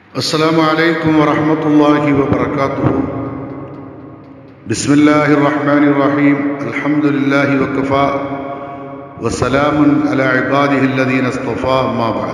السلام عليكم ورحمة الله وبركاته بسم الله الرحمن الرحيم الحمد لله وكفى وسلام على عباده الذين اصطفى ما بعد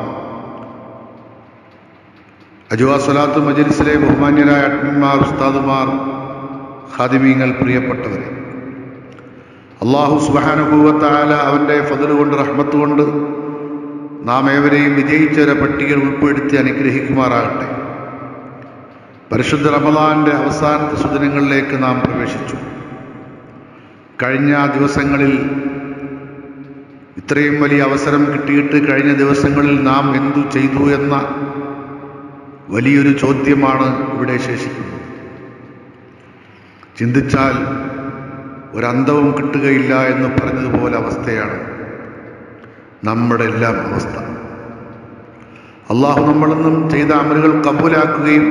അജുവാ സലാത്ത് മജലിസിലെ ബഹുമാന്യരായ അഡ്മിന്മാർ ഉസ്താദുമാർ ഖാദിമീങ്ങൾ പ്രിയപ്പെട്ടവരെ അള്ളാഹു സുബാനുഭൂവത്തായ അവൻ്റെ ഫതിൽ കൊണ്ട് റഹ്മത്ത് കൊണ്ട് നാം ഏവരെയും വിജയിച്ചവരെ പട്ടികയിൽ ഉൾപ്പെടുത്തി അനുഗ്രഹിക്കുമാറാകട്ടെ പരിശുദ്ധ റമദാന്റെ അവസാനത്തെ സുദിനങ്ങളിലേക്ക് നാം പ്രവേശിച്ചു കഴിഞ്ഞ ദിവസങ്ങളിൽ ഇത്രയും വലിയ അവസരം കിട്ടിയിട്ട് കഴിഞ്ഞ ദിവസങ്ങളിൽ നാം എന്തു ചെയ്തു എന്ന വലിയൊരു ചോദ്യമാണ് ഇവിടെ ശേഷിക്കുന്നത് ചിന്തിച്ചാൽ ഒരന്തവും കിട്ടുകയില്ല എന്ന് പറഞ്ഞതുപോലെ അവസ്ഥയാണ് നമ്മുടെ എല്ലാം അവസ്ഥ അള്ളാഹു നമ്മളെന്നും ചെയ്ത അമലുകൾ കബൂലാക്കുകയും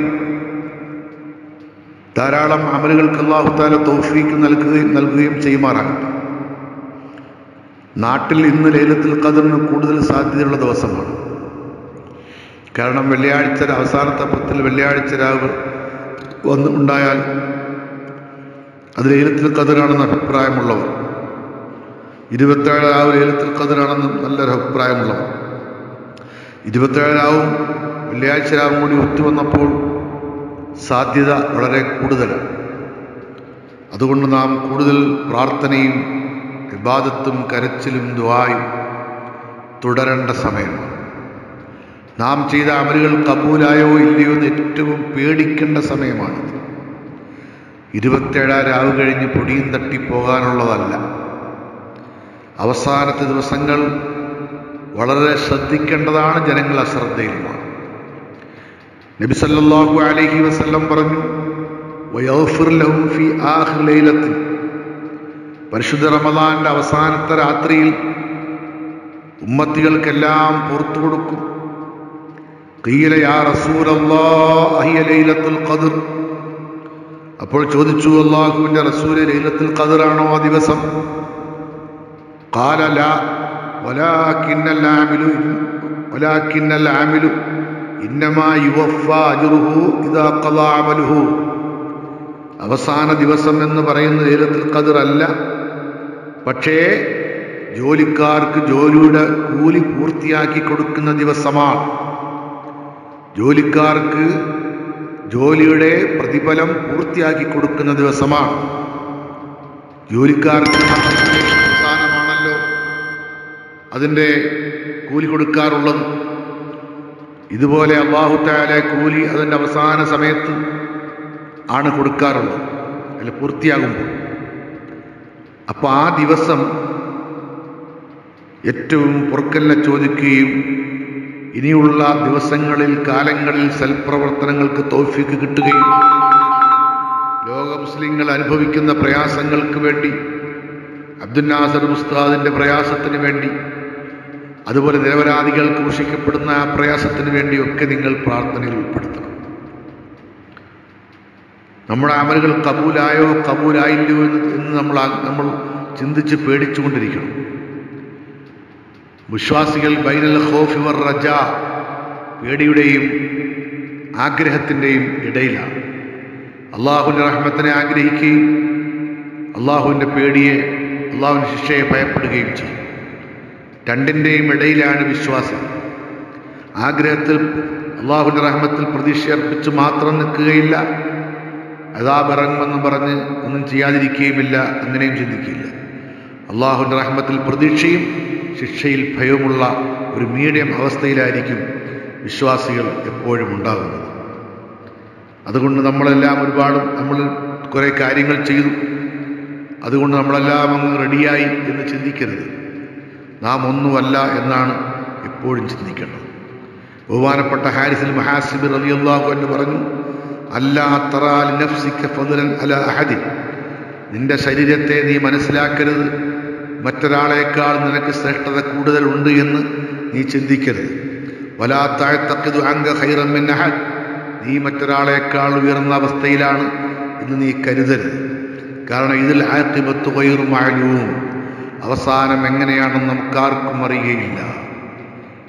ധാരാളം അമലുകൾക്ക് അള്ളാഹു താല തോഫീക്ക് നൽകുകയും നൽകുകയും ചെയ്യുമാറാകട്ടെ നാട്ടിൽ ഇന്ന് ലേലത്തിൽ കതിറിന് കൂടുതൽ സാധ്യതയുള്ള ദിവസമാണ് കാരണം വെള്ളിയാഴ്ച അവസാനത്തെ പത്തിൽ വെള്ളിയാഴ്ച രാവ് വന്ന് ഉണ്ടായാൽ അത് ലേലത്തിൽ കതിറാണെന്ന് അഭിപ്രായമുള്ളവർ ഇരുപത്തേഴ് രാവ് ലേലത്തിൽ കതിറാണെന്ന് നല്ലൊരു അഭിപ്രായമുള്ളവർ ഇരുപത്തേഴ് രാവും വെള്ളിയാഴ്ച രാവും കൂടി ഒത്തുവന്നപ്പോൾ സാധ്യത വളരെ കൂടുതലാണ് അതുകൊണ്ട് നാം കൂടുതൽ പ്രാർത്ഥനയും വിവാദത്തും കരച്ചിലും ദ്വായും തുടരേണ്ട സമയമാണ് നാം ചെയ്ത അമലുകൾ കബൂലായോ ഇല്ലയോ എന്ന് ഏറ്റവും പേടിക്കേണ്ട സമയമാണ് ഇരുപത്തേഴാം രാവ് കഴിഞ്ഞ് പൊടിയും തട്ടി പോകാനുള്ളതല്ല അവസാനത്തെ ദിവസങ്ങൾ വളരെ ശ്രദ്ധിക്കേണ്ടതാണ് ജനങ്ങൾ അശ്രദ്ധയിലുമാണ് നബി സല്ലല്ലാഹു അലൈഹി വസല്ലം പറഞ്ഞു വയഗ്ഫിർ ലഹും ഫി ആഖിർ ലൈലത്തിൽ പരിശുദ്ധ റമദാന്റെ അവസാനത്തെ രാത്രിയിൽ ഉമ്മത്തികൾക്കെല്ലാം പുറത്തു കൊടുക്കും ഖീല യാ റസൂലല്ലാഹി ലൈലത്തുൽ ഖദ്ർ അപ്പോൾ ചോദിച്ചു അള്ളാഹുവിന്റെ റസൂല് ലൈലത്തുൽ ഖദ്റാണോ ആ ദിവസം قال لا ولكن العامل ولكن العامل إنما يوفى أجره إذا قضى عمله അവസാന ദിവസം എന്ന് പറയുന്ന ലൈലത്തുൽ ഖദർ അല്ല പക്ഷേ ജോലിക്കാർക്ക് ജോലിയുടെ കൂലി പൂർത്തിയാക്കി കൊടുക്കുന്ന ദിവസമാണ് ജോലിക്കാർക്ക് ജോലിയുടെ പ്രതിഫലം പൂർത്തിയാക്കി കൊടുക്കുന്ന ദിവസമാണ് ജോലിക്കാർക്ക് അവസാനമാണല്ലോ അതിൻ്റെ കൂലി കൊടുക്കാറുള്ളത് ഇതുപോലെ അള്ളാഹുത്തായാലെ കൂലി അതിൻ്റെ അവസാന സമയത്ത് ആണ് കൊടുക്കാറുള്ളത് അല്ല പൂർത്തിയാകുമ്പോൾ അപ്പോൾ ആ ദിവസം ഏറ്റവും പൊറുക്കലിനെ ചോദിക്കുകയും ഇനിയുള്ള ദിവസങ്ങളിൽ കാലങ്ങളിൽ സൽപ്രവർത്തനങ്ങൾക്ക് തോഫിക്ക് കിട്ടുകയും ലോക മുസ്ലിങ്ങൾ അനുഭവിക്കുന്ന പ്രയാസങ്ങൾക്ക് വേണ്ടി അബ്ദുൽ നാസർ ഉസ്താദിൻ്റെ പ്രയാസത്തിന് വേണ്ടി അതുപോലെ നിരപരാധികൾ ക്രൂശിക്കപ്പെടുന്ന ആ പ്രയാസത്തിന് വേണ്ടിയൊക്കെ നിങ്ങൾ പ്രാർത്ഥനയിൽ ഉൾപ്പെടുത്തണം നമ്മുടെ അമലുകൾ കബൂലായോ കബൂലായില്ലയോ എന്ന് എന്ന് നമ്മൾ നമ്മൾ ചിന്തിച്ച് പേടിച്ചുകൊണ്ടിരിക്കണം വിശ്വാസികൾ ബൈനൽ ഹോഫിവർ റജ പേടിയുടെയും ആഗ്രഹത്തിൻ്റെയും ഇടയിലാണ് അള്ളാഹുവിൻ്റെ റഹ്മത്തിനെ ആഗ്രഹിക്കുകയും അള്ളാഹുവിൻ്റെ പേടിയെ അള്ളാഹുവിൻ്റെ ശിക്ഷയെ ഭയപ്പെടുകയും ചെയ്യും രണ്ടിൻ്റെയും ഇടയിലാണ് വിശ്വാസം ആഗ്രഹത്തിൽ അള്ളാഹുവിൻ്റെ റഹ്മത്തിൽ പ്രതീക്ഷ അർപ്പിച്ച് മാത്രം നിൽക്കുകയില്ല അതാബിറങ്ങുമെന്ന് പറഞ്ഞ് ഒന്നും ചെയ്യാതിരിക്കുകയുമില്ല അങ്ങനെയും ചിന്തിക്കുകയില്ല അള്ളാഹുവിൻ്റെ റഹ്മത്തിൽ പ്രതീക്ഷയും ശിക്ഷയിൽ ഭയവുമുള്ള ഒരു മീഡിയം അവസ്ഥയിലായിരിക്കും വിശ്വാസികൾ എപ്പോഴും ഉണ്ടാകുന്നത് അതുകൊണ്ട് നമ്മളെല്ലാം ഒരുപാട് നമ്മൾ കുറേ കാര്യങ്ങൾ ചെയ്തു അതുകൊണ്ട് നമ്മളെല്ലാം അങ്ങ് റെഡിയായി എന്ന് ചിന്തിക്കരുത് നാം ഒന്നുമല്ല എന്നാണ് എപ്പോഴും ചിന്തിക്കേണ്ടത് ബഹുമാനപ്പെട്ട ഹാരിസിൽ മഹാസിബിർ അലി അള്ളാഹു എന്ന് പറഞ്ഞു അല്ലാ തറാൽ നഫ്സിക്ക ഫതുലൻ അല അഹദിൻ നിന്റെ ശരീരത്തെ നീ മനസ്സിലാക്കരുത് മറ്റൊരാളേക്കാൾ നിനക്ക് ശ്രേഷ്ഠത കൂടുതലുണ്ട് എന്ന് നീ ചിന്തിക്കരുത് വലാത്താഴത്തക്കതു അംഗ ഹൈറമ്മിൻ അഹദ് നീ മറ്റൊരാളേക്കാൾ ഉയർന്ന അവസ്ഥയിലാണ് എന്ന് നീ കരുതരുത് കാരണം ഇതിൽ ആത്തിബത്ത് വയറുമാലും അവസാനം എങ്ങനെയാണെന്ന് നമുക്കാർക്കും അറിയുകയില്ല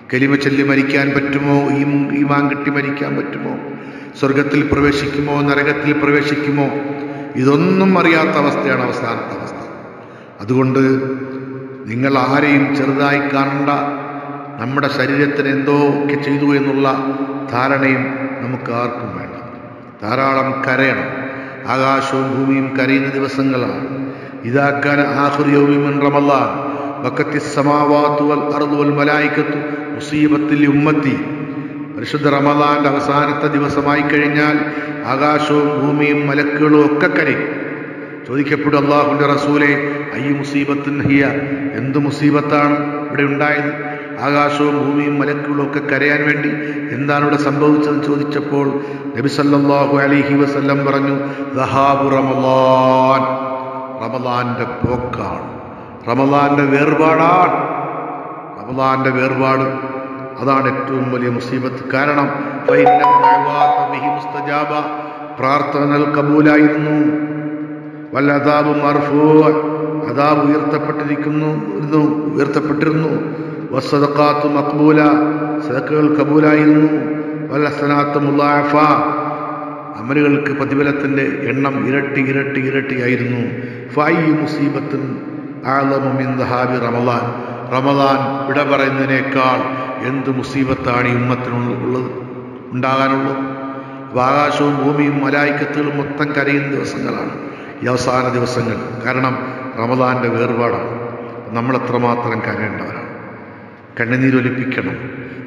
കലിമ ചൊല്ലി മരിക്കാൻ പറ്റുമോ ഈ ഈമാൻ കിട്ടി മരിക്കാൻ പറ്റുമോ സ്വർഗത്തിൽ പ്രവേശിക്കുമോ നരകത്തിൽ പ്രവേശിക്കുമോ ഇതൊന്നും അറിയാത്ത അവസ്ഥയാണ് അവസാനത്തെ അവസ്ഥ അതുകൊണ്ട് നിങ്ങൾ ആരെയും ചെറുതായി കാണണ്ട നമ്മുടെ ശരീരത്തിന് എന്തോ ഒക്കെ ചെയ്തു എന്നുള്ള ധാരണയും നമുക്ക് ആർക്കും വേണ്ട ധാരാളം കരയണം ആകാശവും ഭൂമിയും കരയുന്ന ദിവസങ്ങളാണ് ഇതാക്കാൻ ആഹുറിയോമിൻ റമല്ലാൻ ബക്കത്തി സമാവാത്തുവൽ അറുതുവൽ മലായിക്കത്തു മുസീബത്തിൽ ഉമ്മത്തി പരിശുദ്ധ റമദാന്റെ അവസാനത്തെ ദിവസമായി കഴിഞ്ഞാൽ ആകാശവും ഭൂമിയും മലക്കുകളും ഒക്കെ കരയും ചോദിക്കപ്പെടും അള്ളാഹുന്റെ റസൂലെ അയ്യ മുസീബത്തിൻ ഹിയ എന്ത് മുസീബത്താണ് ഇവിടെ ഉണ്ടായത് ആകാശവും ഭൂമിയും മലക്കുകളും ഒക്കെ കരയാൻ വേണ്ടി എന്താണ് ഇവിടെ സംഭവിച്ചത് ചോദിച്ചപ്പോൾ നബി സല്ലല്ലാഹു അലൈഹി വസല്ലം പറഞ്ഞു ദഹാബു റമദാൻ റമദാന്റെ പോക്കാണ് റമദാന്റെ വേർപാടാണ് റമദാന്റെ വേർപാട് അതാണ് ഏറ്റവും വലിയ മുസീബത്ത് കാരണം ഫൈന്ന ദഅവാത ബിഹി മുസ്തജാബ പ്രാർത്ഥനകൾ കബൂലായിരുന്നു വല്ലതാബ് മർഫൂ അതാബ് ഉയർത്തപ്പെട്ടിരിക്കുന്നു ഇരുന്നു ഉയർത്തപ്പെട്ടിരുന്നു വസ്സദഖാത്ത് മഖ്ബൂല സദഖകൾ കബൂലായിരുന്നു വല്ലസനാത്ത് മുല്ലാഫ അമലുകൾക്ക് പ്രതിഫലത്തിന്റെ എണ്ണം ഇരട്ടി ഇരട്ടി ഇരട്ടിയായിരുന്നു ഫൈ മുസീബത്തിൻ ആലമു മിൻ ദഹാബി റമദാൻ റമദാൻ വിട പറയുന്നതിനേക്കാൾ എന്ത് മുസീബത്താണ് ഈ ഉമ്മത്തിനുള്ളത് ഉണ്ടാകാനുള്ളത് അപ്പോൾ ആകാശവും ഭൂമിയും മലായിക്കത്തുകളും മൊത്തം കരയുന്ന ദിവസങ്ങളാണ് ഈ അവസാന ദിവസങ്ങൾ കാരണം റമദാന്റെ വേർപാടാണ് നമ്മൾ എത്രമാത്രം കരയേണ്ടവരാണ് കണ്ണുനീരൊലിപ്പിക്കണം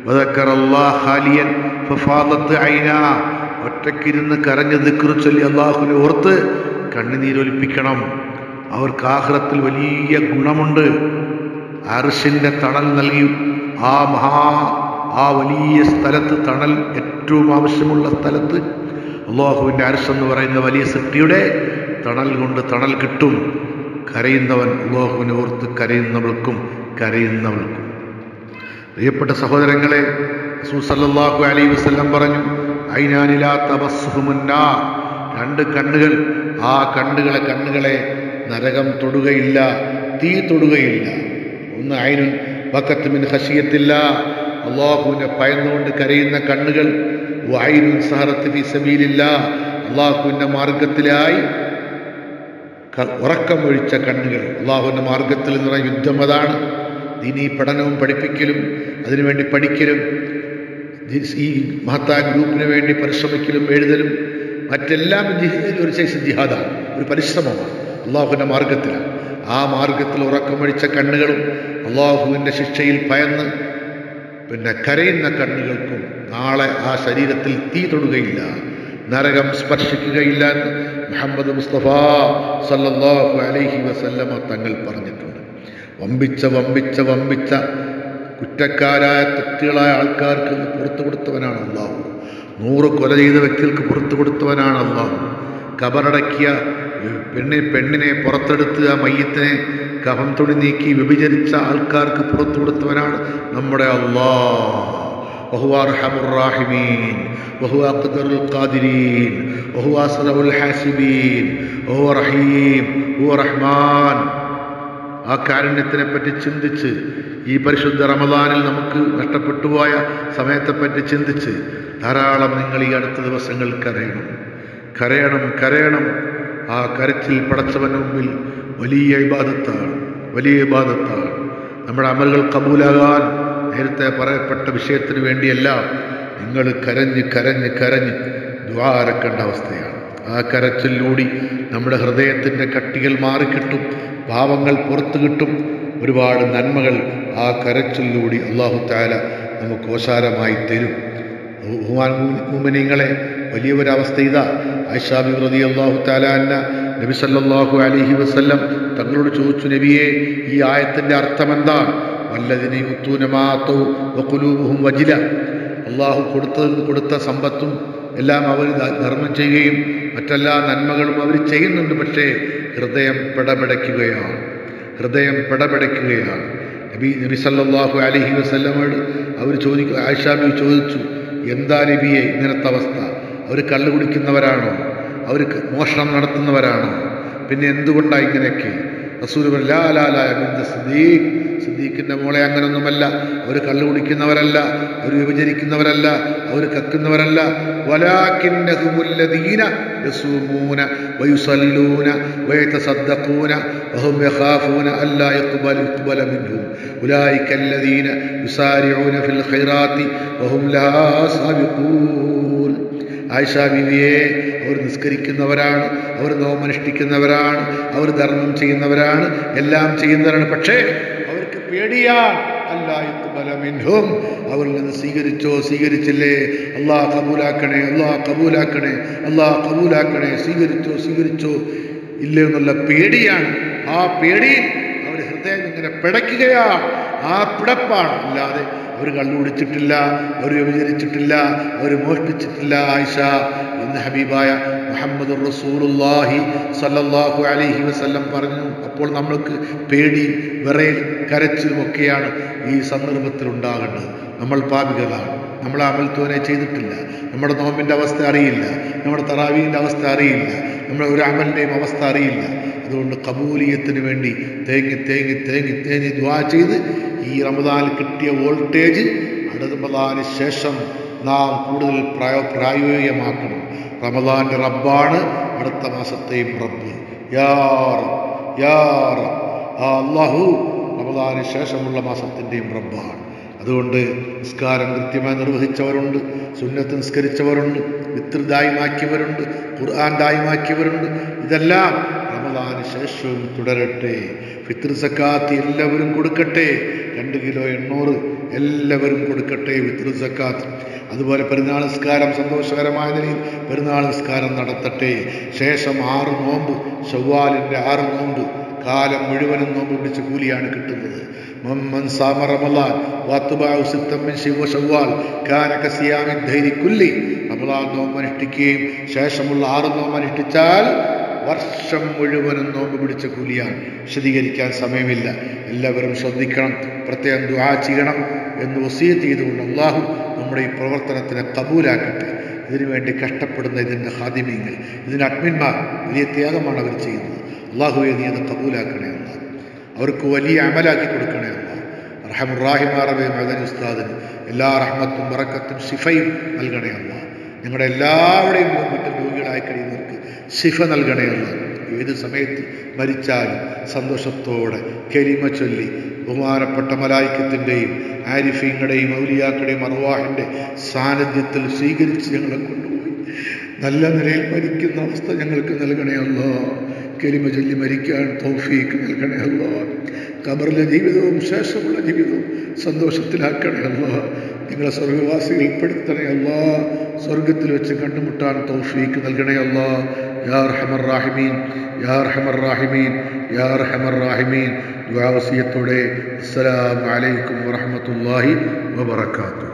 ഒറ്റക്കിരുന്ന് കരഞ്ഞ് ദിക്റ് ചൊല്ലി അള്ളാഹുവിനെ ഓർത്ത് കണ്ണുനീരൊലിപ്പിക്കണം അവർക്ക് ആഹ്റത്തിൽ വലിയ ഗുണമുണ്ട് അർഷിന്റെ തണൽ നൽകി ആ മഹാ ആ വലിയ സ്ഥലത്ത് തണൽ ഏറ്റവും ആവശ്യമുള്ള സ്ഥലത്ത് അള്ളാഹുവിൻ്റെ അർഷ് എന്ന് പറയുന്ന വലിയ സൃഷ്ടിയുടെ തണൽ കൊണ്ട് തണൽ കിട്ടും കരയുന്നവൻ അള്ളാഹുവിനെ ഓർത്ത് കരയുന്നവൾക്കും കരയുന്നവൾക്കും പ്രിയപ്പെട്ട സഹോദരങ്ങളെ സല്ലല്ലാഹു അലൈഹി വസല്ലം പറഞ്ഞു ഐനാനിലാത്ത ബസ്സുഹുമുന്ന രണ്ട് കണ്ണുകൾ ആ കണ്ണുകളെ കണ്ണുകളെ നരകം തൊടുകയില്ല തീ തൊടുകയില്ല ഒന്ന് ഐനുൻ ബക്കത്ത് മിൻ ഹഷിയത്തില്ല അള്ളാഹുവിനെ ഭയന്നുകൊണ്ട് കരയുന്ന കണ്ണുകൾ വൈനുൻ സഹറത്ത് ഫി സബീലില്ല അള്ളാഹുവിൻ്റെ മാർഗത്തിലായി ഉറക്കമൊഴിച്ച കണ്ണുകൾ അള്ളാഹുവിൻ്റെ മാർഗത്തിൽ എന്ന് പറഞ്ഞ യുദ്ധം അതാണ് ദീനീ പഠനവും പഠിപ്പിക്കലും അതിനുവേണ്ടി പഠിക്കലും ഈ മഹത്തായ ഗ്രൂപ്പിന് വേണ്ടി പരിശ്രമിക്കലും എഴുതലും മറ്റെല്ലാം ഒരു സൈസ് ജിഹാദാണ് ഒരു പരിശ്രമമാണ് അള്ളാഹുവിൻ്റെ മാർഗത്തിലാണ് ആ മാർഗത്തിൽ ഉറക്കമൊഴിച്ച കണ്ണുകളും അള്ളാഹുവിൻ്റെ ശിക്ഷയിൽ ഭയന്ന് പിന്നെ കരയുന്ന കണ്ണുകൾക്കും നാളെ ആ ശരീരത്തിൽ തീ തൊടുകയില്ല നരകം സ്പർശിക്കുകയില്ല എന്ന് മുഹമ്മദ് മുസ്തഫ സല്ലല്ലാഹു അലൈഹി വസല്ലമ തങ്ങൾ പറഞ്ഞിട്ടുണ്ട് വമ്പിച്ച വമ്പിച്ച വമ്പിച്ച കുറ്റക്കാരായ തെറ്റുകളായ ആൾക്കാർക്ക് പുറത്തു കൊടുത്തവനാണ് അള്ളാഹു നൂറ് കൊല ചെയ്ത വ്യക്തികൾക്ക് പുറത്തു കൊടുത്തവനാണ് അള്ളാഹു കബറടക്കിയ പെണ്ണി പെണ്ണിനെ പുറത്തെടുത്ത് ആ മയ്യത്തിനെ കഫം തൊടി നീക്കി വ്യഭിചരിച്ച ആൾക്കാർക്ക് പുറത്തു കൊടുത്തവനാണ് നമ്മുടെ അള്ളാഹ് وهو أرحم الراحمين وهو أقدر القادرين وهو أسرع الحاسبين وهو رحيم وهو رحمن ആ കാരുണ്യത്തിനെ പറ്റി ചിന്തിച്ച് ഈ പരിശുദ്ധ റമദാനിൽ നമുക്ക് നഷ്ടപ്പെട്ടു പോയ സമയത്തെപ്പറ്റി ചിന്തിച്ച് ധാരാളം നിങ്ങൾ ഈ അടുത്ത ദിവസങ്ങൾ കരയണം കരയണം കരയണം ആ കരച്ചിൽ പടച്ചവന് മുമ്പിൽ വലിയ ഇബാദത്താണ് വലിയ ഇബാദത്താണ് നമ്മുടെ അമലുകൾ കബൂലാകാൻ നേരത്തെ പറയപ്പെട്ട വിഷയത്തിന് വേണ്ടിയല്ല നിങ്ങൾ കരഞ്ഞ് കരഞ്ഞ് കരഞ്ഞ് ദ്വാരക്കേണ്ട അവസ്ഥയാണ് ആ കരച്ചിലൂടി നമ്മുടെ ഹൃദയത്തിൻ്റെ കട്ടികൾ മാറിക്കിട്ടും പാവങ്ങൾ പുറത്തു കിട്ടും ഒരുപാട് നന്മകൾ ആ കരച്ചിലൂടി അള്ളാഹു താല നമുക്ക് ഓശാരമായി തരും മുമനിങ്ങളെ വലിയ ഒരവസ്ഥ ഇതാ ഐഷാബി റതി അള്ളാഹു താലാന്ന നബി സല്ലല്ലാഹു അലൈഹി വസല്ലം തങ്ങളോട് ചോദിച്ചു നബിയെ ഈ ആയത്തിൻ്റെ അർത്ഥം എന്താണ് വല്ലതിനെ യുത്തൂനമാത്തോ വക്കുലൂബുഹും വജില അള്ളാഹു കൊടുത്തത് കൊടുത്ത സമ്പത്തും എല്ലാം അവർ ധർമ്മം ചെയ്യുകയും മറ്റെല്ലാ നന്മകളും അവർ ചെയ്യുന്നുണ്ട് പക്ഷേ ഹൃദയം പിടപെടയ്ക്കുകയാണ് ഹൃദയം പിടപെടയ്ക്കുകയാണ് നബി നബി സല്ലല്ലാഹു അലൈഹി വസല്ലമോട് അവർ ചോദിക്കും ആയിഷാബി ചോദിച്ചു എന്താ നബിയെ ഇങ്ങനത്തെ അവസ്ഥ അവർ കള്ളു കുടിക്കുന്നവരാണോ അവർ മോഷണം നടത്തുന്നവരാണോ പിന്നെ എന്തുകൊണ്ടാണ് ഇങ്ങനെയൊക്കെ റസൂൽ പറഞ്ഞു ലാ ലാ ലാ ബിന്ദ സിദ്ദീഖ് സിദ്ദീഖിൻ്റെ മോളെ അങ്ങനൊന്നുമല്ല അവർ കള്ളു കുടിക്കുന്നവരല്ല അവർ വിഭജിക്കുന്നവരല്ല അവർ കക്കുന്നവരല്ല വലാക്കിന്നഹുമുല്ലദീന യസൂമൂന വയുസല്ലൂന വയതസദ്ദഖൂന വഹും യഖാഫൂന അല്ലാ യഖ്ബല യഖ്ബല മിൻഹും ഉലൈക الذين يسارعون في الخيرات وهم لها سابقون ആയിഷ ബീവിയെ അവർ നിസ്കരിക്കുന്നവരാണ് അവർ നോമനുഷ്ഠിക്കുന്നവരാണ് അവർ ധർമ്മം ചെയ്യുന്നവരാണ് എല്ലാം ചെയ്യുന്നവരാണ് പക്ഷേ അവർക്ക് പേടിയാണ് അല്ലാഹുബലമിൻഹും അവരിൽ നിന്ന് സ്വീകരിച്ചോ സ്വീകരിച്ചില്ലേ അള്ളാഹ് കബൂലാക്കണേ അള്ളാഹ് കബൂലാക്കണേ അള്ളാഹ് കബൂലാക്കണേ സ്വീകരിച്ചോ സ്വീകരിച്ചോ ഇല്ലേ എന്നുള്ള പേടിയാണ് ആ പേടി അവർ ഹൃദയം ഇങ്ങനെ പിടയ്ക്കുകയാണ് ആ പിടപ്പാണ് അല്ലാതെ അവർ കള്ളുപിടിച്ചിട്ടില്ല അവർ വ്യഭിചരിച്ചിട്ടില്ല അവർ മോഷ്ടിച്ചിട്ടില്ല ആയിഷ എന്ന് ഹബീബായ മുഹമ്മദ് റസൂലുല്ലാഹി സല്ലല്ലാഹു അലൈഹി വസല്ലം പറഞ്ഞു അപ്പോൾ നമ്മൾക്ക് പേടിയും വിറയിൽ കരച്ചിലും ഒക്കെയാണ് ഈ സന്ദർഭത്തിൽ ഉണ്ടാകേണ്ടത് നമ്മൾ പാപികളാണ് നമ്മൾ അമൽത്തോനെ ചെയ്തിട്ടില്ല നമ്മുടെ നോമ്പിൻ്റെ അവസ്ഥ അറിയില്ല നമ്മുടെ തറാവീൻ്റെ അവസ്ഥ അറിയില്ല നമ്മുടെ ഒരു അമലിൻ്റെയും അവസ്ഥ അറിയില്ല അതുകൊണ്ട് കബൂലിയത്തിന് വേണ്ടി തേങ്ങി തേങ്ങി തേങ്ങി തേങ്ങി ദ്വാ ചെയ്ത് ഈ റമദാനിൽ കിട്ടിയ വോൾട്ടേജ് അടുത്ത റമദാന് ശേഷം നാം കൂടുതൽ പ്രായോ പ്രായോഗികമാക്കണം റമദാൻ്റെ റബ്ബാണ് അടുത്ത മാസത്തെയും റബ്ബ് യാ റബ്ബ്, യാ റബ്ബ്. ആ അള്ളാഹു റമദാന് ശേഷമുള്ള മാസത്തിൻ്റെയും റബ്ബാണ് അതുകൊണ്ട് നിസ്കാരം കൃത്യമായി നിർവഹിച്ചവരുണ്ട് സുന്നത്ത് നിസ്കരിച്ചവരുണ്ട് വിത്ര ദായമാക്കിയവരുണ്ട് ഖുർആൻ ദായമാക്കിയവരുണ്ട് ഇതെല്ലാം റമദാന് ശേഷവും തുടരട്ടെ ഫിത്ർ സക്കാത്ത് എല്ലാവരും കൊടുക്കട്ടെ രണ്ട് കിലോ എണ്ണൂറ് എല്ലാവരും കൊടുക്കട്ടെ ഫിത്ർ സക്കാത്ത് അതുപോലെ പെരുന്നാൾ നിസ്കാരം സന്തോഷകരമായ നിലയിൽ പെരുന്നാൾ നിസ്കാരം നടത്തട്ടെ ശേഷം ആറ് നോമ്പ് ചൊവ്വാലിൻ്റെ ആറ് നോമ്പ് കാലം മുഴുവനും നോമ്പ് പിടിച്ച് കൂലിയാണ് കിട്ടുന്നത് മമ്മൻ സാമ റമളാൻ വാത്തുബാഉ സിത്തം മിൻ ശിവ ശവ്വാൽ കാന കസിയാമി ധൈരി കുല്ലി റമളാൻ നോമ്പ് അനുഷ്ഠിക്കുകയും ശേഷമുള്ള ആറ് നോമ്പ് അനുഷ്ഠിച്ചാൽ വർഷം മുഴുവനും നോമ്പ് പിടിച്ച കൂലിയാണ് വിശദീകരിക്കാൻ സമയമില്ല എല്ലാവരും ശ്രദ്ധിക്കണം പ്രത്യേകം ദുആ ചെയ്യണം എന്ന് വസീയത്ത് ചെയ്തുകൊണ്ട് അള്ളാഹു നമ്മുടെ ഈ പ്രവർത്തനത്തിനെ കബൂലാക്കട്ടെ ഇതിനുവേണ്ടി കഷ്ടപ്പെടുന്ന ഇതിൻ്റെ ഹാദിമ്യങ്ങൾ ഇതിൻ്റെ അഡ്മിന്മാർ വലിയ ത്യാഗമാണ് അവർ ചെയ്യുന്നത് അള്ളാഹുവെ നീ അത് കബൂലാക്കണേ അല്ല അവർക്ക് വലിയ അമലാക്കി കൊടുക്കണേ അല്ല റഹമുറാഹിമാറബെ മദൻ ഉസ്താദിന് എല്ലാ റഹ്മത്തും ബറക്കത്തും ശിഫയും നൽകണേ അല്ല ഞങ്ങളുടെ എല്ലാവരുടെയും വീട്ടിൽ രോഗികളായി കഴിയുന്നവർക്ക് ശിഫ നൽകണേ അല്ല ഏത് സമയത്ത് മരിച്ചാലും സന്തോഷത്തോടെ കെലിമ ചൊല്ലി ബഹുമാനപ്പെട്ട മലായിക്കത്തിൻ്റെയും ആരിഫീങ്ങളുടെയും ഔലിയാക്കളുടെയും അറുവാഹിൻ്റെ സാന്നിധ്യത്തിൽ സ്വീകരിച്ച് ഞങ്ങളെ കൊണ്ടുപോയി നല്ല നിലയിൽ മരിക്കുന്ന അവസ്ഥ ഞങ്ങൾക്ക് നൽകണേ അല്ലോ കെലിമ ചൊല്ലി മരിക്കാൻ തൗഫീക്ക് നൽകണേ അല്ലോ കബറിലെ ജീവിതവും ശേഷമുള്ള ജീവിതവും സന്തോഷത്തിലാക്കണേ അല്ലോ നിങ്ങളെ സ്വർഗവാസികൾ പെടുത്തണേ അല്ലോ സ്വർഗത്തിൽ വെച്ച് കണ്ടുമുട്ടാൻ തൗഫീക്ക് നൽകണേ അല്ലോ യാ റഹമർ റാഹിമീൻ യാ റഹമർ റാഹിമീൻ യാ റഹമർ റാഹിമീൻ ദ്വാവസിയത്തോടെ അസ്സലാമു അലൈക്കും വറഹ്മത്തുള്ളാഹി വബറകാതുഹു